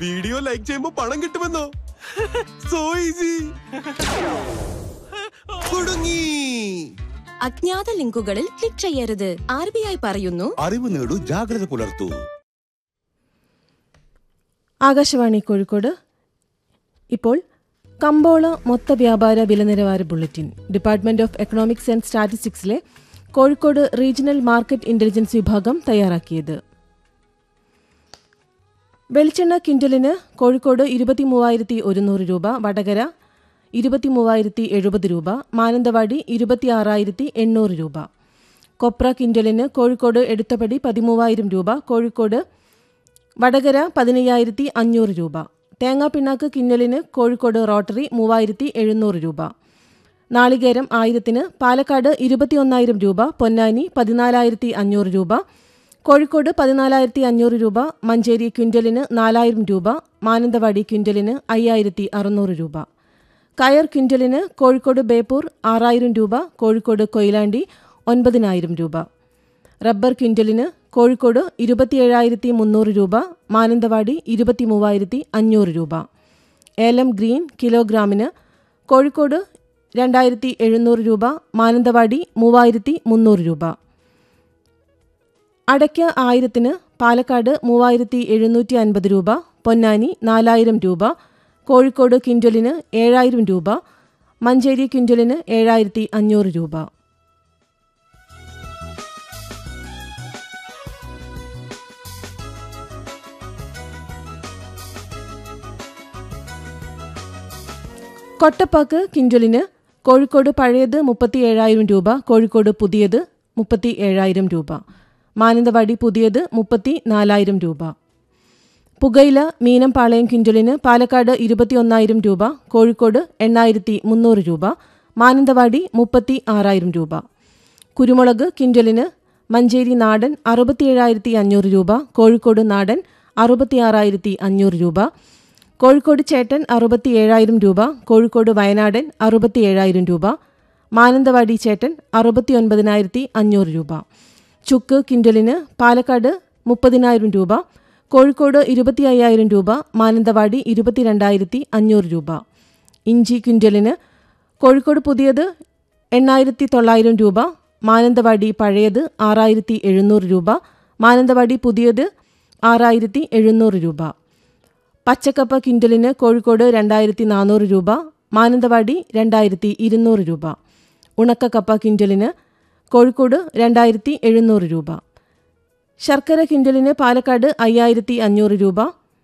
video like ചെയ്യുമ്പോ പണം കിട്ടുമെന്നോ so easy കുടുങ്ങി അജ്ഞാത ലിങ്കുകളിൽ ക്ലിക്ക് ചെയ്യരുത് ആർ ബി ഐ പറയുന്നു അറിവ് നേടൂ ജാഗ്രത പുലർത്തൂ ആകാശവാണി കോഴിക്കോട് ഇപ്പോൾ കമ്പോള മൊത്ത വ്യാപാര വില നിലവാര bulletin department of economics and സ്റ്റാറ്റിസ്റ്റിക്സിലെ കോഴിക്കോട് റീജിയണൽ മാർക്കറ്റ് ഇന്റലിജൻസ് വിഭാഗം തയ്യാറാക്കിയത് വെളിച്ചെണ്ണ കിൻഡലിന് കോഴിക്കോട് ഇരുപത്തി മൂവായിരത്തി ഒരുന്നൂറ് രൂപ വടകര ഇരുപത്തി മൂവായിരത്തി എഴുപത് രൂപ മാനന്തവാടി ഇരുപത്തി ആറായിരത്തി എണ്ണൂറ് രൂപ കൊപ്ര കിൻഡലിന് കോഴിക്കോട് എടുത്തപടി പതിമൂവായിരം രൂപ കോഴിക്കോട് വടകര പതിനയ്യായിരത്തി അഞ്ഞൂറ് രൂപ തേങ്ങാപ്പിണ്ണാക്ക് കിന്നലിന് കോഴിക്കോട് റോട്ടറി മൂവായിരത്തി എഴുന്നൂറ് രൂപ നാളികേരം ആയിരത്തിന് പാലക്കാട് ഇരുപത്തിയൊന്നായിരം രൂപ പൊന്നാനി പതിനാലായിരത്തി അഞ്ഞൂറ് രൂപ കോഴിക്കോട് പതിനാലായിരത്തി അഞ്ഞൂറ് രൂപ മഞ്ചേരി ക്വിൻ്റലിന് നാലായിരം രൂപ മാനന്തവാടി ക്വിൻ്റലിന് അയ്യായിരത്തി അറുന്നൂറ് രൂപ കയർ ക്വിൻ്റലിന് കോഴിക്കോട് ബേപ്പൂർ ആറായിരം രൂപ കോഴിക്കോട് കൊയിലാണ്ടി ഒൻപതിനായിരം രൂപ റബ്ബർ ക്വിൻ്റലിന് കോഴിക്കോട് ഇരുപത്തിയേഴായിരത്തി മുന്നൂറ് രൂപ മാനന്തവാടി ഇരുപത്തി മൂവായിരത്തി അഞ്ഞൂറ് രൂപ ഏലം ഗ്രീൻ കിലോഗ്രാമിന് കോഴിക്കോട് രണ്ടായിരത്തി എഴുന്നൂറ് രൂപ മാനന്തവാടി മൂവായിരത്തി മുന്നൂറ് രൂപ അടയ്ക്ക ആയിരത്തിന് പാലക്കാട് മൂവായിരത്തി എഴുന്നൂറ്റി അൻപത് രൂപ പൊന്നാനി നാലായിരം രൂപ കോഴിക്കോട് ക്വിൻ്റലിന് ഏഴായിരം രൂപ മഞ്ചേരി ക്വിൻ്റലിന് ഏഴായിരത്തി അഞ്ഞൂറ് രൂപ കൊട്ടപ്പാക്ക് കിൻഡലിന് കോഴിക്കോട് പഴയത് മുപ്പത്തി ഏഴായിരം രൂപ കോഴിക്കോട് പുതിയത് മുപ്പത്തി ഏഴായിരം രൂപ മാനന്തവാടി പുതിയത് മുപ്പത്തി നാലായിരം രൂപ പുകയില മീനംപാളയം കിൻഡലിന് പാലക്കാട് ഇരുപത്തിയൊന്നായിരം രൂപ കോഴിക്കോട് എണ്ണായിരത്തി മുന്നൂറ് രൂപ മാനന്തവാടി മുപ്പത്തി ആറായിരം രൂപ കുരുമുളക് കിൻഡലിന് മഞ്ചേരി നാടൻ അറുപത്തിയേഴായിരത്തി അഞ്ഞൂറ് രൂപ കോഴിക്കോട് നാടൻ അറുപത്തിയാറായിരത്തി അഞ്ഞൂറ് രൂപ കോഴിക്കോട് ചേട്ടൻ അറുപത്തി ഏഴായിരം രൂപ കോഴിക്കോട് വയനാടൻ അറുപത്തി ഏഴായിരം രൂപ മാനന്തവാടി ചേട്ടൻ അറുപത്തി ഒൻപതിനായിരത്തി അഞ്ഞൂറ് രൂപ ചുക്ക് കിൻഡലിന് പാലക്കാട് മുപ്പതിനായിരം രൂപ കോഴിക്കോട് ഇരുപത്തി അയ്യായിരം രൂപ മാനന്തവാടി ഇരുപത്തിരണ്ടായിരത്തി അഞ്ഞൂറ് രൂപ ഇഞ്ചി ക്വിൻ്റലിന് കോഴിക്കോട് പുതിയത് എണ്ണായിരത്തി തൊള്ളായിരം രൂപ മാനന്തവാടി പഴയത് ആറായിരത്തി എഴുന്നൂറ് രൂപ മാനന്തവാടി പുതിയത് ആറായിരത്തി എഴുന്നൂറ് രൂപ പച്ചക്കപ്പ കിൻഡലിന് കോഴിക്കോട് രണ്ടായിരത്തി നാനൂറ് രൂപ മാനന്തവാടി രണ്ടായിരത്തി ഇരുന്നൂറ് രൂപ ഉണക്കക്കപ്പ കിൻഡലിന് കോഴിക്കോട് രണ്ടായിരത്തി എഴുന്നൂറ് രൂപ ശർക്കര കിൻഡലിന് പാലക്കാട് അയ്യായിരത്തി അഞ്ഞൂറ് രൂപ